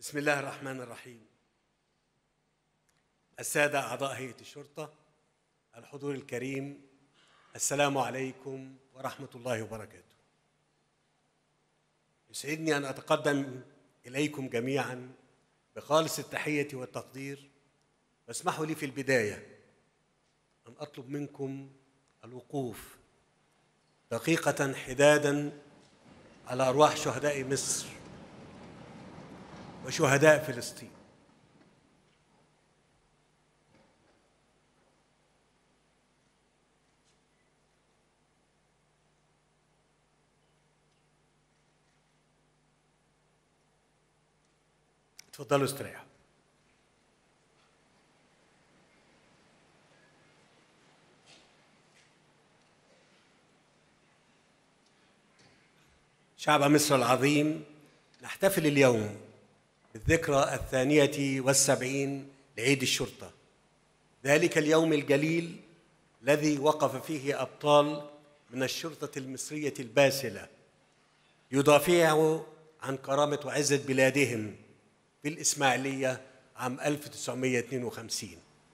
بسم الله الرحمن الرحيم السادة أعضاء هيئة الشرطة الحضور الكريم السلام عليكم ورحمة الله وبركاته يسعدني أن أتقدم إليكم جميعا بخالص التحية والتقدير واسمحوا لي في البداية أن أطلب منكم الوقوف دقيقة حدادا على أرواح شهداء مصر وشهداء فلسطين تفضلوا استريحوا شعب مصر العظيم نحتفل اليوم بالذكرى الثانية والسبعين لعيد الشرطة ذلك اليوم الجليل الذي وقف فيه أبطال من الشرطة المصرية الباسلة يدافعوا عن كرامة وعزة بلادهم في الإسماعيلية عام 1952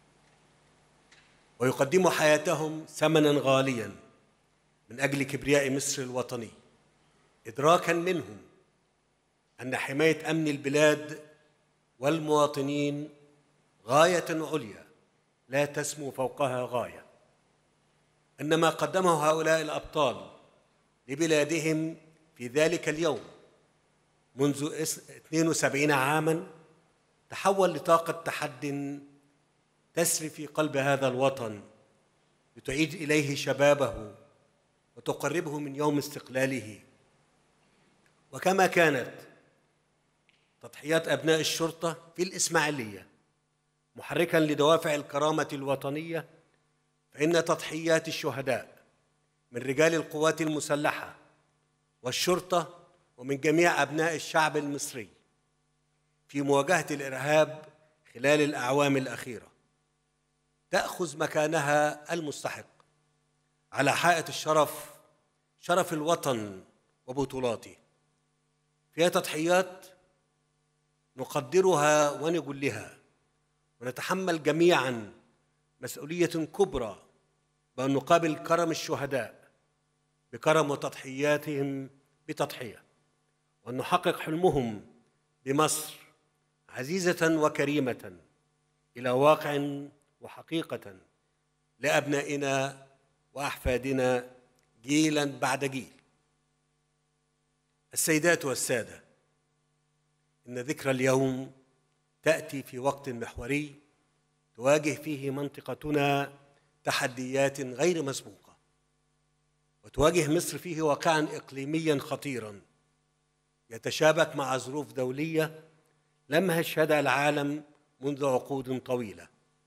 ويقدموا حياتهم ثمنا غاليا من أجل كبرياء مصر الوطني إدراكا منهم أن حماية أمن البلاد والمواطنين غاية عليا لا تسمو فوقها غاية أن ما قدمه هؤلاء الأبطال لبلادهم في ذلك اليوم منذ 72 عاما تحول لطاقة تحد تسري في قلب هذا الوطن لتعيد إليه شبابه وتقربه من يوم استقلاله وكما كانت تضحيات أبناء الشرطة في الإسماعيلية محركا لدوافع الكرامة الوطنية فإن تضحيات الشهداء من رجال القوات المسلحة والشرطة ومن جميع أبناء الشعب المصري في مواجهة الإرهاب خلال الأعوام الأخيرة تأخذ مكانها المستحق على حائط الشرف شرف الوطن وبطولاته فيها تضحيات نقدرها ونجلها ونتحمل جميعا مسؤولية كبرى بأن نقابل كرم الشهداء بكرم وتضحياتهم بتضحية وأن نحقق حلمهم بمصر عزيزة وكريمة إلى واقع وحقيقة لأبنائنا وأحفادنا جيلا بعد جيل السيدات والسادة إن ذكرى اليوم تأتي في وقت محوري تواجه فيه منطقتنا تحديات غير مسبوقة وتواجه مصر فيه واقعا إقليميا خطيرا يتشابك مع ظروف دولية لم يشهدها العالم منذ عقود طويلة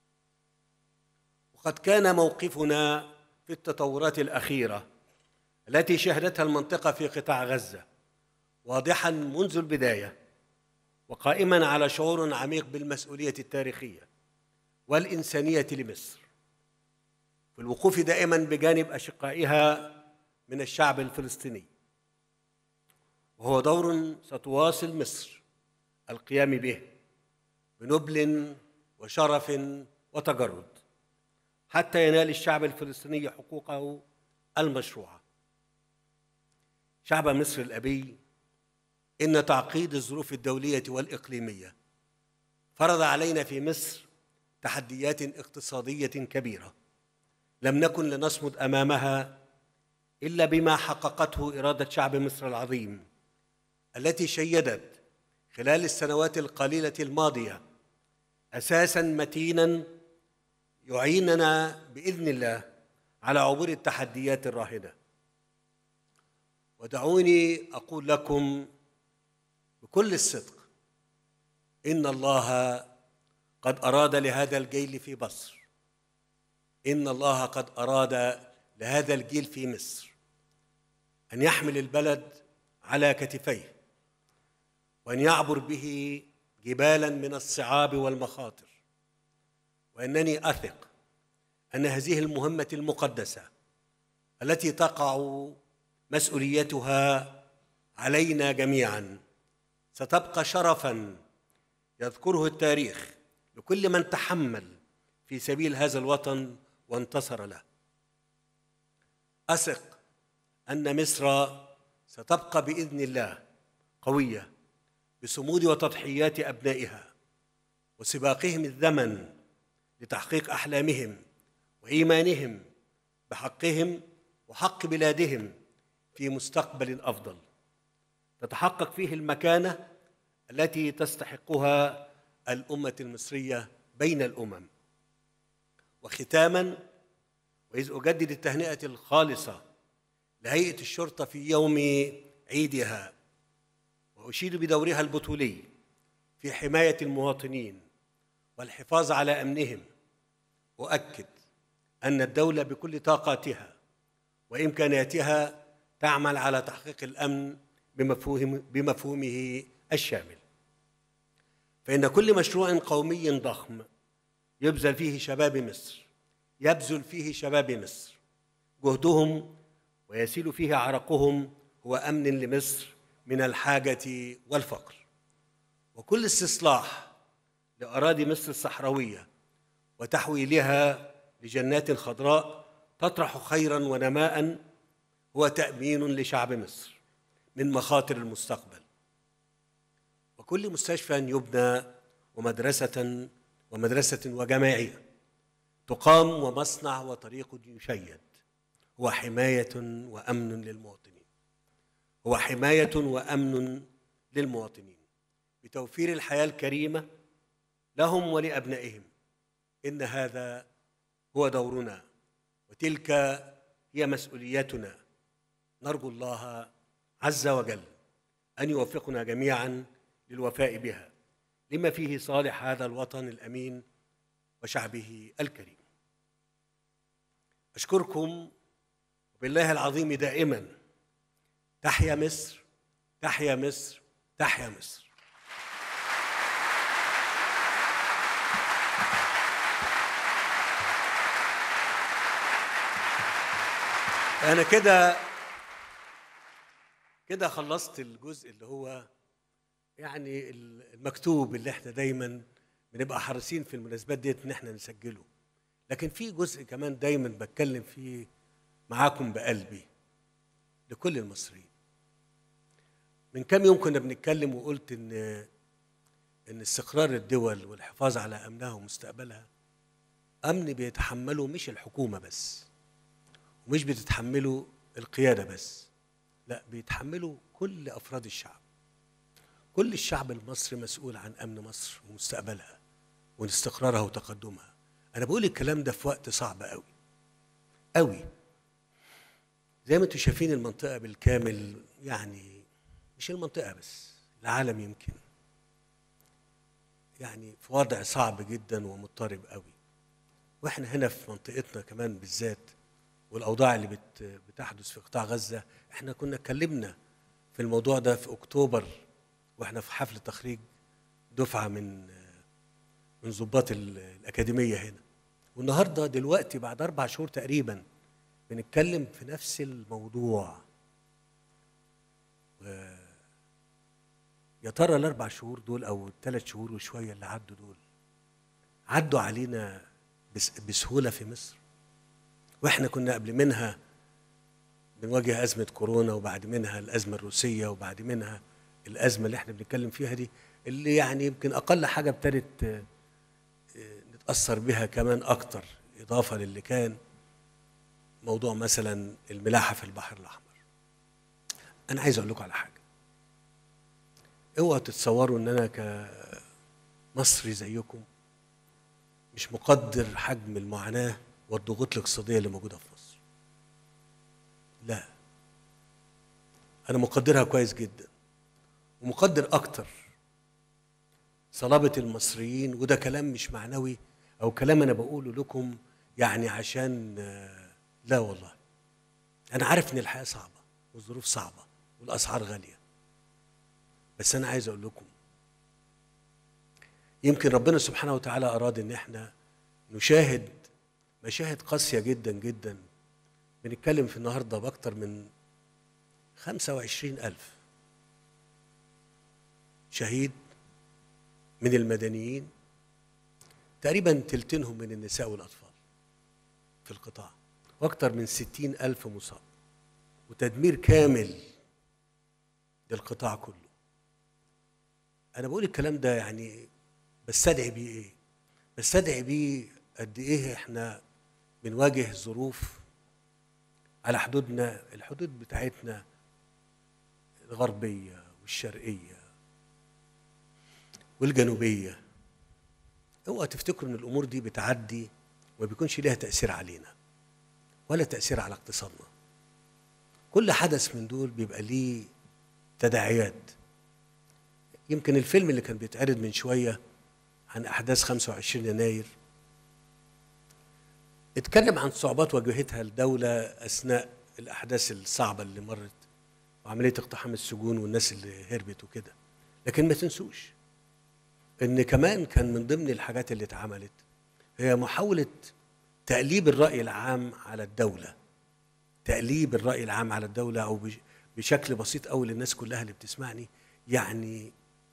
وقد كان موقفنا في التطورات الأخيرة التي شهدتها المنطقة في قطاع غزة واضحا منذ البداية وقائما على شعور عميق بالمسؤولية التاريخية والإنسانية لمصر في الوقوف دائما بجانب أشقائها من الشعب الفلسطيني وهو دور ستواصل مصر القيام به بنبل وشرف وتجرد حتى ينال الشعب الفلسطيني حقوقه المشروعه شعب مصر الابي ان تعقيد الظروف الدوليه والاقليميه فرض علينا في مصر تحديات اقتصاديه كبيره لم نكن لنصمد امامها الا بما حققته اراده شعب مصر العظيم التي شيدت خلال السنوات القليله الماضيه اساسا متينا يعيننا باذن الله على عبور التحديات الراهنه ودعوني اقول لكم بكل الصدق ان الله قد اراد لهذا الجيل في مصر ان الله قد اراد لهذا الجيل في مصر ان يحمل البلد على كتفيه وان يعبر به جبالا من الصعاب والمخاطر وانني اثق ان هذه المهمه المقدسه التي تقع مسؤوليتها علينا جميعا ستبقى شرفا يذكره التاريخ لكل من تحمل في سبيل هذا الوطن وانتصر له اثق ان مصر ستبقى باذن الله قويه بصمود وتضحيات ابنائها وسباقهم الزمن لتحقيق احلامهم وايمانهم بحقهم وحق بلادهم في مستقبل افضل تتحقق فيه المكانه التي تستحقها الامه المصريه بين الامم وختاما واذ اجدد التهنئه الخالصه لهيئه الشرطه في يوم عيدها واشيد بدورها البطولي في حمايه المواطنين والحفاظ على امنهم اؤكد ان الدوله بكل طاقاتها وامكاناتها تعمل على تحقيق الامن بمفهوم بمفهومه الشامل فان كل مشروع قومي ضخم يبذل فيه شباب مصر يبذل فيه شباب مصر جهدهم ويسيل فيه عرقهم هو امن لمصر من الحاجه والفقر وكل استصلاح لاراضي مصر الصحراويه وتحويلها لجنات خضراء تطرح خيرا ونماء هو تامين لشعب مصر من مخاطر المستقبل وكل مستشفى يبنى ومدرسه ومدرسه وجماعيه تقام ومصنع وطريق يشيد هو حمايه وامن للمواطنين هو حمايه وامن للمواطنين بتوفير الحياه الكريمه لهم ولابنائهم ان هذا هو دورنا وتلك هي مسؤوليتنا نرجو الله عز وجل ان يوفقنا جميعا للوفاء بها لما فيه صالح هذا الوطن الامين وشعبه الكريم اشكركم بالله العظيم دائما تحيا مصر تحيا مصر تحيا مصر انا كده كده خلصت الجزء اللي هو يعني المكتوب اللي احنا دايما بنبقى حريصين في المناسبات ديت ان احنا نسجله لكن في جزء كمان دايما بتكلم فيه معاكم بقلبي لكل المصريين من كام يوم كنا بنتكلم وقلت ان ان استقرار الدول والحفاظ على امنها ومستقبلها امن بيتحمله مش الحكومه بس ومش بتتحمله القياده بس لا بيتحمله كل افراد الشعب كل الشعب المصري مسؤول عن امن مصر ومستقبلها واستقرارها وتقدمها انا بقول الكلام ده في وقت صعب قوي قوي زي ما انتم شايفين المنطقه بالكامل يعني مش المنطقه بس العالم يمكن يعني في وضع صعب جدا ومضطرب قوي واحنا هنا في منطقتنا كمان بالذات والاوضاع اللي بت بتحدث في قطاع غزه احنا كنا اتكلمنا في الموضوع ده في اكتوبر واحنا في حفل تخريج دفعه من من ضباط الاكاديميه هنا والنهارده دلوقتي بعد اربع شهور تقريبا بنتكلم في نفس الموضوع و يا ترى الاربع شهور دول او الثلاث شهور وشويه اللي عدوا دول عدوا علينا بس بسهوله في مصر واحنا كنا قبل منها بنواجه ازمه كورونا وبعد منها الازمه الروسيه وبعد منها الازمه اللي احنا بنتكلم فيها دي اللي يعني يمكن اقل حاجه ابتدت نتاثر بها كمان اكتر اضافه للي كان موضوع مثلا الملاحه في البحر الاحمر انا عايز اقول لكم على حاجه اوعوا تتصوروا ان انا كمصري زيكم مش مقدر حجم المعاناه والضغوط الاقتصاديه اللي موجوده في مصر لا انا مقدرها كويس جدا ومقدر اكتر صلابه المصريين وده كلام مش معنوي او كلام انا بقوله لكم يعني عشان لا والله انا عارف ان الحياه صعبه والظروف صعبه والاسعار غاليه بس انا عايز اقول لكم يمكن ربنا سبحانه وتعالى اراد ان احنا نشاهد مشاهد قاسيه جدا جدا بنتكلم في النهارده باكتر من 25 ألف شهيد من المدنيين تقريبا تلتينهم من النساء والأطفال في القطاع وأكثر من ستين ألف مصاب وتدمير كامل للقطاع كله أنا بقول الكلام ده يعني بستدعي بيه إيه؟ بستدعي بيه قد إيه إحنا بنواجه ظروف على حدودنا الحدود بتاعتنا الغربية والشرقية والجنوبية اوعى تفتكروا ان الامور دي بتعدي وما بيكونش ليها تأثير علينا ولا تأثير على اقتصادنا كل حدث من دول بيبقى ليه تداعيات يمكن الفيلم اللي كان بيتعرض من شوية عن أحداث 25 يناير اتكلم عن صعوبات واجهتها الدولة أثناء الأحداث الصعبة اللي مرت وعملية اقتحام السجون والناس اللي هربت وكده لكن ما تنسوش ان كمان كان من ضمن الحاجات اللي اتعملت هي محاولة تقليب الرأي العام على الدولة تقليب الرأي العام على الدولة أو بشكل بسيط أوي للناس كلها اللي بتسمعني يعني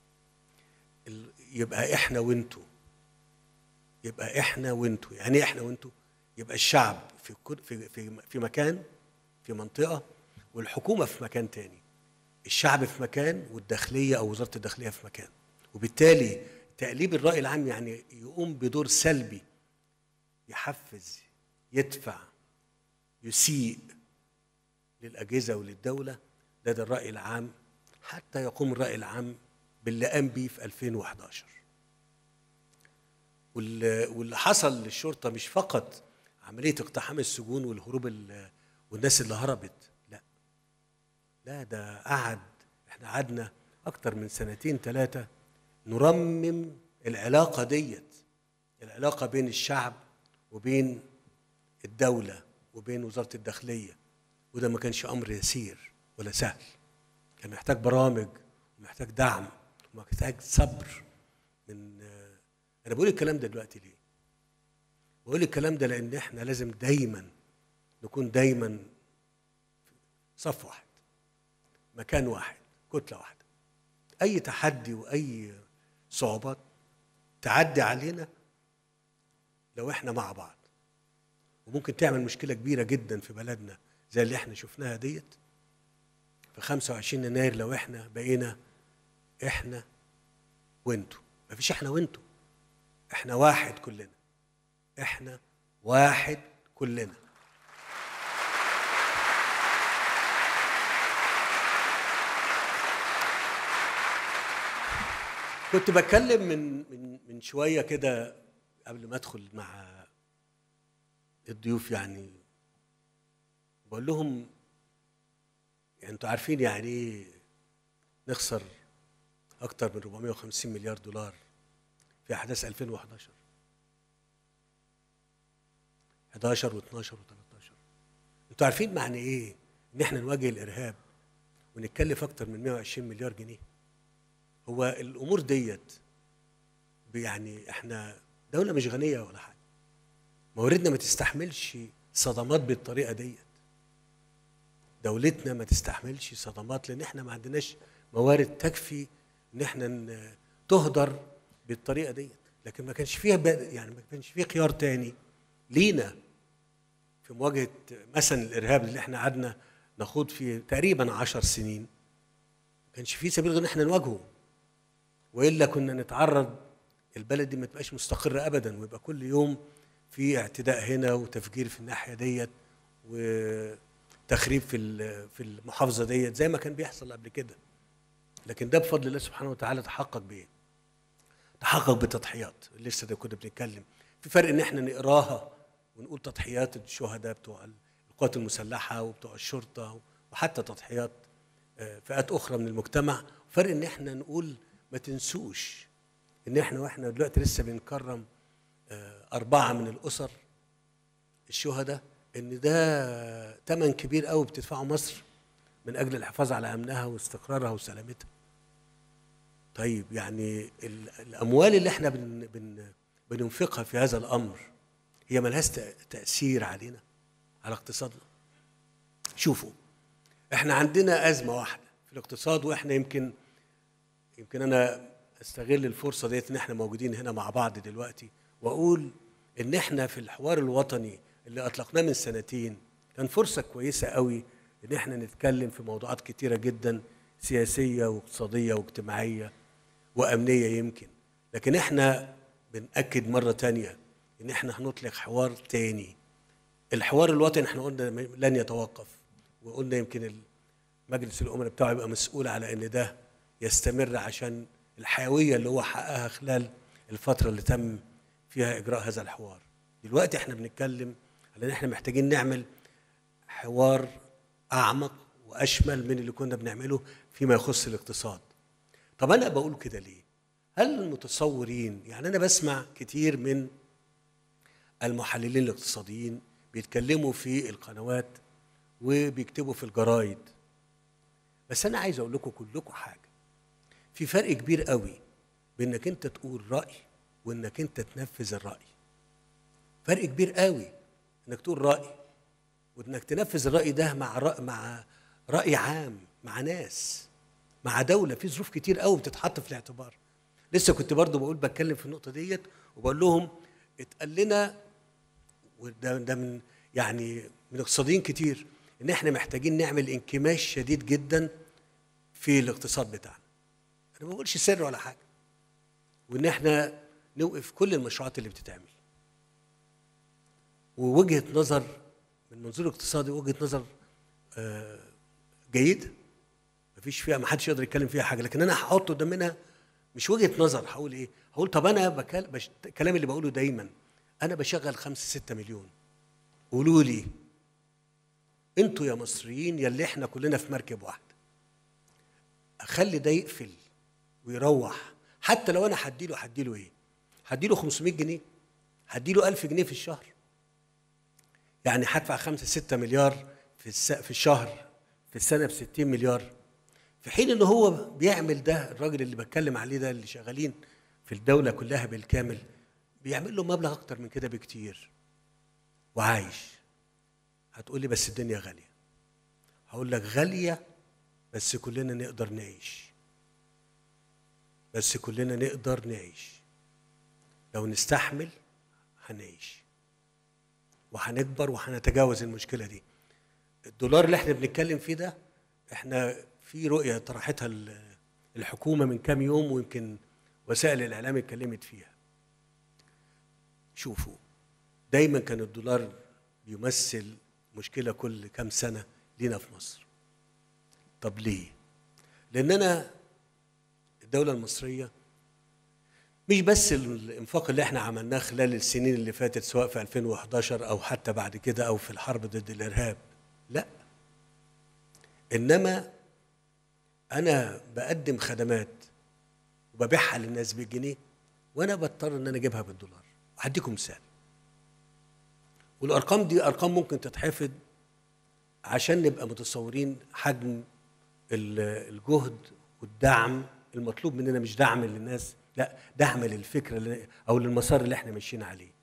يبقى إحنا وأنتوا يبقى إحنا وأنتوا يعني إيه إحنا وأنتوا يبقى الشعب في في في في مكان في منطقة والحكومة في مكان تاني الشعب في مكان والداخلية أو وزارة الداخلية في مكان وبالتالي تقليب الرأي العام يعني يقوم بدور سلبي يحفز يدفع يسيء للأجهزة وللدولة ده, ده الرأي العام حتى يقوم الرأي العام باللي قام بيه في 2011 واللي حصل للشرطة مش فقط عملية اقتحام السجون والهروب والناس اللي هربت لا لا ده قعد احنا قعدنا أكتر من سنتين ثلاثة نرمم العلاقة ديت العلاقة بين الشعب وبين الدولة وبين وزارة الداخلية وده ما كانش أمر يسير ولا سهل كان محتاج برامج ومحتاج دعم ومحتاج صبر من أنا بقول الكلام ده دلوقتي ليه؟ بقول الكلام ده لأن إحنا لازم دايما نكون دايما صف واحد مكان واحد كتلة واحدة أي تحدي وأي صعوبات تعدي علينا لو احنا مع بعض وممكن تعمل مشكله كبيره جدا في بلدنا زي اللي احنا شفناها ديت في 25 يناير لو احنا بقينا احنا وانتوا مفيش احنا وانتوا احنا واحد كلنا احنا واحد كلنا كنت بتكلم من من من شويه كده قبل ما ادخل مع الضيوف يعني بقول لهم يعني انتوا عارفين يعني ايه نخسر اكتر من 450 مليار دولار في احداث 2011 11 و12 و13 انتوا عارفين معنى ايه ان احنا نواجه الارهاب ونتكلف اكتر من 120 مليار جنيه هو الامور ديت يعني احنا دوله مش غنيه ولا حاجه مواردنا ما تستحملش صدمات بالطريقه ديت دولتنا ما تستحملش صدمات لان احنا ما عندناش موارد تكفي ان احنا تهدر بالطريقه ديت لكن ما كانش فيها يعني ما كانش فيه خيار تاني لينا في مواجهه مثلا الارهاب اللي احنا قعدنا نخوض فيه تقريبا عشر سنين ما كانش فيه سبيل غير ان احنا نواجهه والا كنا نتعرض البلد دي ما تبقاش مستقره ابدا ويبقى كل يوم في اعتداء هنا وتفجير في الناحيه ديت وتخريب في في المحافظه ديت زي ما كان بيحصل قبل كده لكن ده بفضل الله سبحانه وتعالى تحقق بايه؟ تحقق بتضحيات لسه ده كنا بنتكلم في فرق ان احنا نقراها ونقول تضحيات الشهداء بتوع القوات المسلحه وبتوع الشرطه وحتى تضحيات فئات اخرى من المجتمع فرق ان احنا نقول ما تنسوش ان احنا واحنا دلوقتي لسه بنكرم اربعه من الاسر الشهداء ان ده ثمن كبير قوي بتدفعه مصر من اجل الحفاظ على امنها واستقرارها وسلامتها طيب يعني الاموال اللي احنا بن بن بننفقها في هذا الامر هي ملهاش تاثير علينا على اقتصادنا شوفوا احنا عندنا ازمه واحده في الاقتصاد واحنا يمكن يمكن انا استغل الفرصه ديت ان احنا موجودين هنا مع بعض دلوقتي واقول ان احنا في الحوار الوطني اللي اطلقناه من سنتين كان فرصه كويسه قوي ان احنا نتكلم في موضوعات كتيره جدا سياسيه واقتصاديه واجتماعيه وامنيه يمكن لكن احنا بنأكد مره تانية ان احنا هنطلق حوار تاني الحوار الوطني احنا قلنا لن يتوقف وقلنا يمكن مجلس الامراء بتاعه يبقى مسؤول على ان ده يستمر عشان الحيويه اللي هو حققها خلال الفتره اللي تم فيها اجراء هذا الحوار دلوقتي احنا بنتكلم على ان احنا محتاجين نعمل حوار اعمق واشمل من اللي كنا بنعمله فيما يخص الاقتصاد طب انا بقول كده ليه هل المتصورين يعني انا بسمع كتير من المحللين الاقتصاديين بيتكلموا في القنوات وبيكتبوا في الجرايد بس انا عايز اقول لكم كلكم حاجه في فرق كبير قوي بانك انت تقول راي وانك انت تنفذ الراي فرق كبير قوي انك تقول راي وانك تنفذ الراي ده مع رأي مع راي عام مع ناس مع دوله في ظروف كتير قوي بتتحط في الاعتبار لسه كنت برضو بقول بتكلم في النقطه ديت وبقول لهم اتقال لنا وده ده من يعني من اقتصاديين كتير ان احنا محتاجين نعمل انكماش شديد جدا في الاقتصاد بتاعنا انا ما بقولش سر ولا حاجه وان احنا نوقف كل المشروعات اللي بتتعمل ووجهه نظر من منظور اقتصادي وجهه نظر آه، جيده مفيش فيها ما حدش يقدر يتكلم فيها حاجه لكن انا هحط قدام منها مش وجهه نظر هقول ايه هقول طب انا بكل... بش... الكلام اللي بقوله دايما انا بشغل خمسة ستة مليون قولوا لي انتوا يا مصريين يلي احنا كلنا في مركب واحده اخلي ده يقفل ويروح حتى لو انا هديله هديله ايه هديله 500 جنيه هديله 1000 جنيه في الشهر يعني هدفع 5 6 مليار في الس... في الشهر في السنه ب 60 مليار في حين ان هو بيعمل ده الراجل اللي بتكلم عليه ده اللي شغالين في الدوله كلها بالكامل بيعمل له مبلغ اكتر من كده بكتير وعايش هتقول لي بس الدنيا غاليه هقول لك غاليه بس كلنا نقدر نعيش بس كلنا نقدر نعيش لو نستحمل هنعيش وهنكبر وهنتجاوز المشكله دي الدولار اللي احنا بنتكلم فيه ده احنا في رؤيه طرحتها الحكومه من كام يوم ويمكن وسائل الاعلام اتكلمت فيها شوفوا دايما كان الدولار بيمثل مشكله كل كام سنه لينا في مصر طب ليه لان انا الدوله المصريه مش بس الانفاق اللي احنا عملناه خلال السنين اللي فاتت سواء في 2011 او حتى بعد كده او في الحرب ضد الارهاب لا انما انا بقدم خدمات وببيعها للناس بالجنيه وانا بضطر ان انا اجيبها بالدولار هديكم مثال والارقام دي ارقام ممكن تتحفظ عشان نبقى متصورين حجم الجهد والدعم المطلوب مننا مش دعم للناس لا دعم للفكره او للمسار اللي احنا ماشيين عليه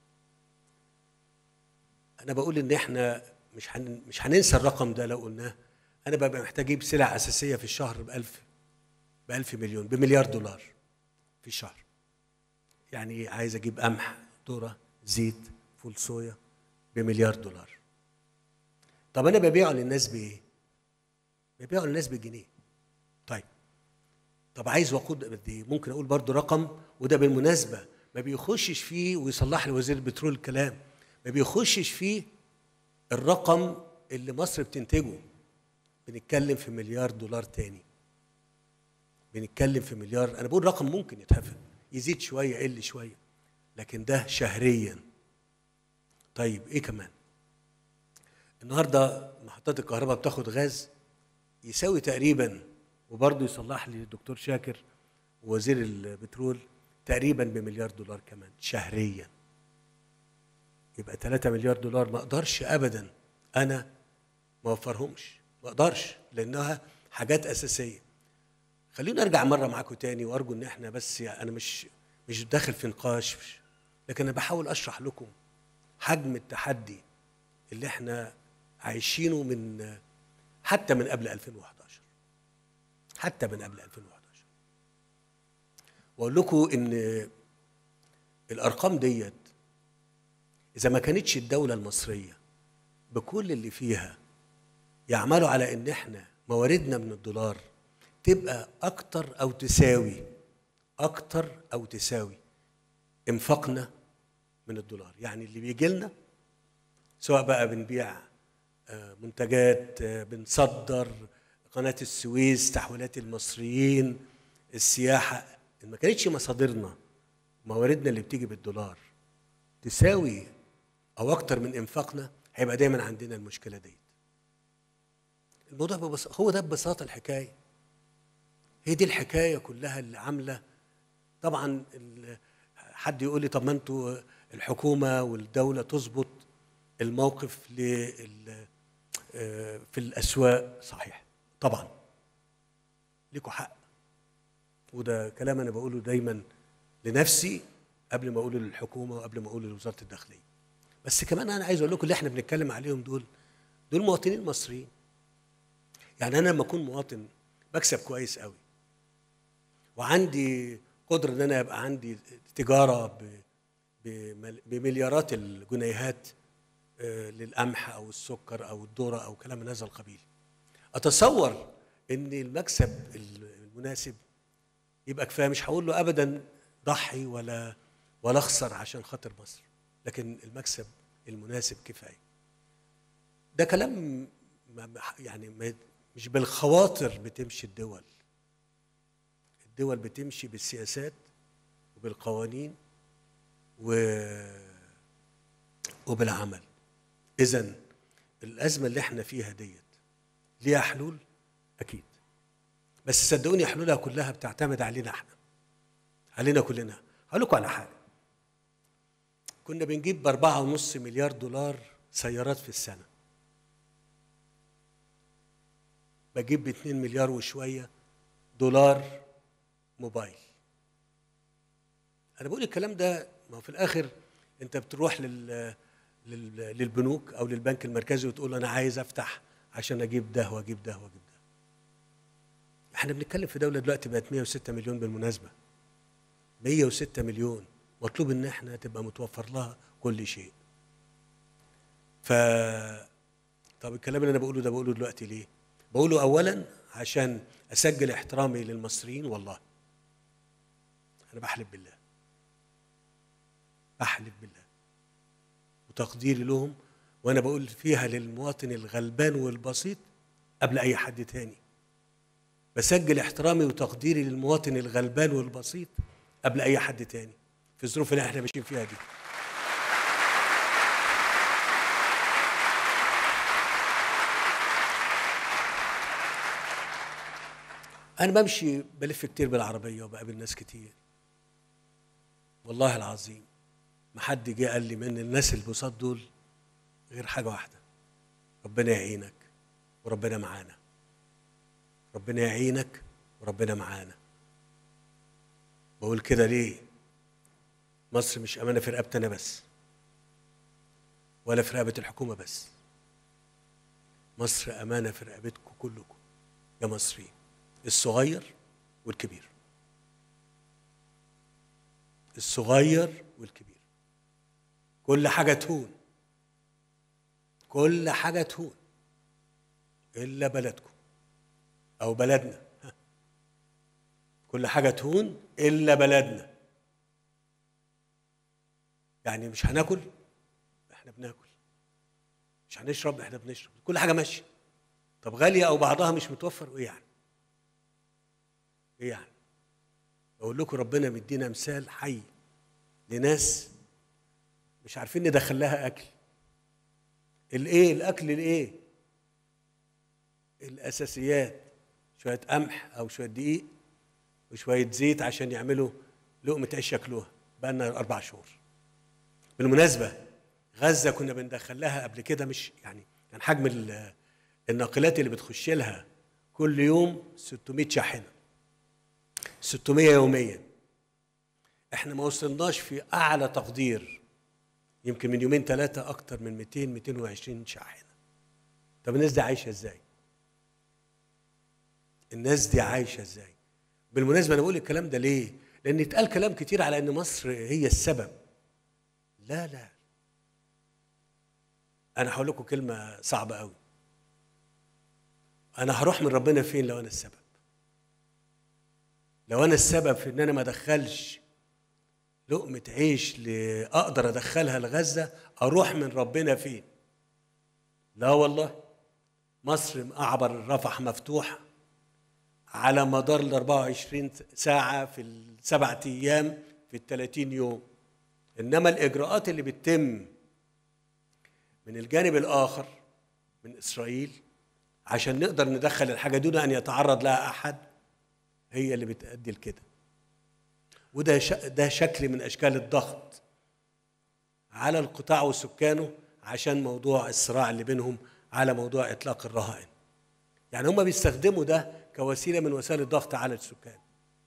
انا بقول ان احنا مش هن مش هننسى الرقم ده لو قلناه انا ببقى محتاج اجيب سلع اساسيه في الشهر ب 1000 ب 1000 مليون بمليار دولار في الشهر يعني عايز اجيب قمح ذره زيت فول صويا بمليار دولار طب انا ببيعه للناس بايه ببيعه للناس بالجنيه طيب طب عايز وقود قد ايه ممكن اقول برضو رقم وده بالمناسبه ما بيخشش فيه ويصلح لي وزير البترول الكلام ما بيخشش فيه الرقم اللي مصر بتنتجه بنتكلم في مليار دولار تاني بنتكلم في مليار انا بقول رقم ممكن يتحفظ يزيد شويه يقل شويه لكن ده شهريا طيب ايه كمان النهارده محطات الكهرباء بتاخد غاز يساوي تقريبا وبرضه يصلح لي الدكتور شاكر وزير البترول تقريبا بمليار دولار كمان شهريا يبقى 3 مليار دولار ما اقدرش ابدا انا ما اوفرهمش ما اقدرش لانها حاجات اساسيه خليني ارجع مره معاكم تاني وارجو ان احنا بس يعني انا مش مش داخل في نقاش لكن انا بحاول اشرح لكم حجم التحدي اللي احنا عايشينه من حتى من قبل 2011 حتى من قبل 2011 واقول لكم ان الارقام ديت اذا ما كانتش الدوله المصريه بكل اللي فيها يعملوا على ان احنا مواردنا من الدولار تبقى اكتر او تساوي اكتر او تساوي انفاقنا من الدولار يعني اللي بيجي لنا سواء بقى بنبيع آه، منتجات آه، بنصدر قناة السويس تحويلات المصريين السياحة ما كانتش مصادرنا مواردنا اللي بتيجي بالدولار تساوي أو أكتر من إنفاقنا هيبقى دايما عندنا المشكلة دي الموضوع ببس... هو ده ببساطة الحكاية هي دي الحكاية كلها اللي عاملة طبعا ال... حد يقول لي طب ما انتوا الحكومة والدولة تظبط الموقف لل... آه، في الأسواق صحيح طبعا ليكوا حق وده كلام انا بقوله دايما لنفسي قبل ما اقوله للحكومه وقبل ما اقوله لوزاره الداخليه بس كمان انا عايز اقول لكم اللي احنا بنتكلم عليهم دول دول مواطنين مصريين يعني انا لما اكون مواطن بكسب كويس قوي وعندي قدره ان انا يبقى عندي تجاره ب- بمل- بمليارات الجنيهات آه، للقمح او السكر او الذره او كلام من هذا القبيل اتصور ان المكسب المناسب يبقى كفايه مش هقول له ابدا ضحي ولا ولا اخسر عشان خاطر مصر لكن المكسب المناسب كفايه ده كلام ما ما- يعني ما مش بالخواطر بتمشي الدول الدول بتمشي بالسياسات وبالقوانين و وبالعمل اذا الازمه اللي احنا فيها ديت ليها حلول اكيد بس صدقوني حلولها كلها بتعتمد علينا احنا علينا كلنا هقول لكم على حاجه كنا بنجيب بأربعة ونص مليار دولار سيارات في السنة بجيب باتنين مليار وشوية دولار موبايل أنا بقول الكلام ده ما هو في الآخر أنت بتروح لل لل- للبنوك أو للبنك المركزي وتقول له أنا عايز أفتح عشان أجيب ده وأجيب ده وأجيب ده احنا بنتكلم في دولة دلوقتي بقت 106 مليون بالمناسبة 106 مليون مطلوب ان احنا تبقى متوفر لها كل شيء ف طب الكلام اللي انا بقوله ده بقوله دلوقتي ليه بقوله اولا عشان اسجل احترامي للمصريين والله انا بحلف بالله بحلف بالله وتقديري لهم وانا بقول فيها للمواطن الغلبان والبسيط قبل اي حد تاني بسجل احترامي وتقديري للمواطن الغلبان والبسيط قبل اي حد تاني في الظروف اللي احنا ماشيين فيها دي انا بمشي بلف كتير بالعربيه وبقابل ناس كتير والله العظيم ما حد جه قال لي من الناس البساط دول غير حاجه واحده ربنا يعينك وربنا معانا ربنا يعينك وربنا معانا بقول كده ليه مصر مش امانه في رقبتي انا بس ولا في رقبه الحكومه بس مصر امانه في رقبتكم كلكم يا مصريين الصغير والكبير الصغير والكبير كل حاجه تهون كل حاجه تهون الا بلدكم او بلدنا ها. كل حاجه تهون الا بلدنا يعني مش هناكل احنا بناكل مش هنشرب احنا بنشرب كل حاجه ماشيه طب غاليه او بعضها مش متوفر وايه يعني ايه يعني اقول لكم ربنا مدينا مثال حي لناس مش عارفين ندخل لها اكل الايه الاكل الايه الاساسيات شويه قمح او شويه دقيق وشويه زيت عشان يعملوا لقمه عيش ياكلوها بقى لنا اربع شهور بالمناسبه غزه كنا بندخل لها قبل كده مش يعني كان حجم ال- الناقلات اللي بتخش لها كل يوم 600 شاحنه 600 يوميا احنا ما وصلناش في اعلى تقدير يمكن من يومين ثلاثه اكتر من 200 220 شاحنه طب الناس دي عايشه ازاي الناس دي عايشه ازاي بالمناسبه انا بقول الكلام ده ليه لان اتقال كلام كتير على ان مصر هي السبب لا لا انا هقول لكم كلمه صعبه قوي انا هروح من ربنا فين لو انا السبب لو انا السبب في ان انا ما ادخلش لقمه عيش ل- اقدر ادخلها لغزه اروح من ربنا فين لا والله مصر اعبر رفح مفتوح على مدار ال 24 ساعه في السبع ايام في ال 30 يوم انما الاجراءات اللي بتتم من الجانب الاخر من اسرائيل عشان نقدر ندخل الحاجه دون ان يتعرض لها احد هي اللي بتؤدي لكده وده ش- ده شكل من اشكال الضغط على القطاع وسكانه عشان موضوع الصراع اللي بينهم على موضوع اطلاق الرهائن يعني هم بيستخدموا ده كوسيله من وسائل الضغط على السكان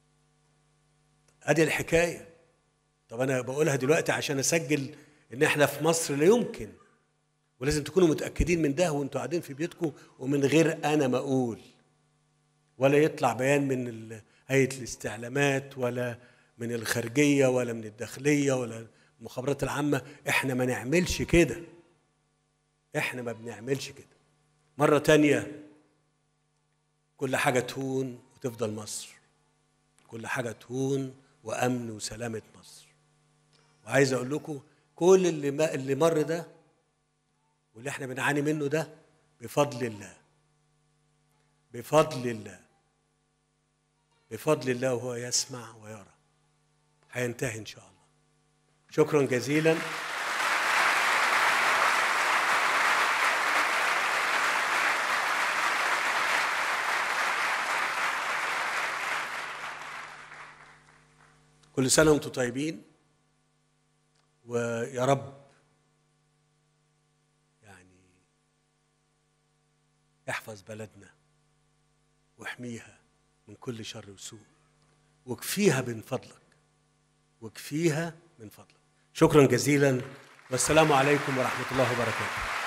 ادي الحكايه طب انا بقولها دلوقتي عشان اسجل ان احنا في مصر لا يمكن ولازم تكونوا متاكدين من ده وانتوا قاعدين في بيتكم ومن غير انا ما اقول ولا يطلع بيان من ال- هيئه الاستعلامات ولا من الخارجيه ولا من الداخليه ولا المخابرات العامه احنا ما نعملش كده احنا ما بنعملش كده مره تانية كل حاجه تهون وتفضل مصر كل حاجه تهون وامن وسلامه مصر وعايز اقول لكم كل اللي ما اللي مر ده واللي احنا بنعاني منه ده بفضل الله بفضل الله بفضل الله وهو يسمع ويرى هينتهي ان شاء الله شكرا جزيلا كل سنه وانتم طيبين ويا رب يعني احفظ بلدنا واحميها من كل شر وسوء واكفيها من فضلك واكفيها من فضلك شكرا جزيلا والسلام عليكم ورحمه الله وبركاته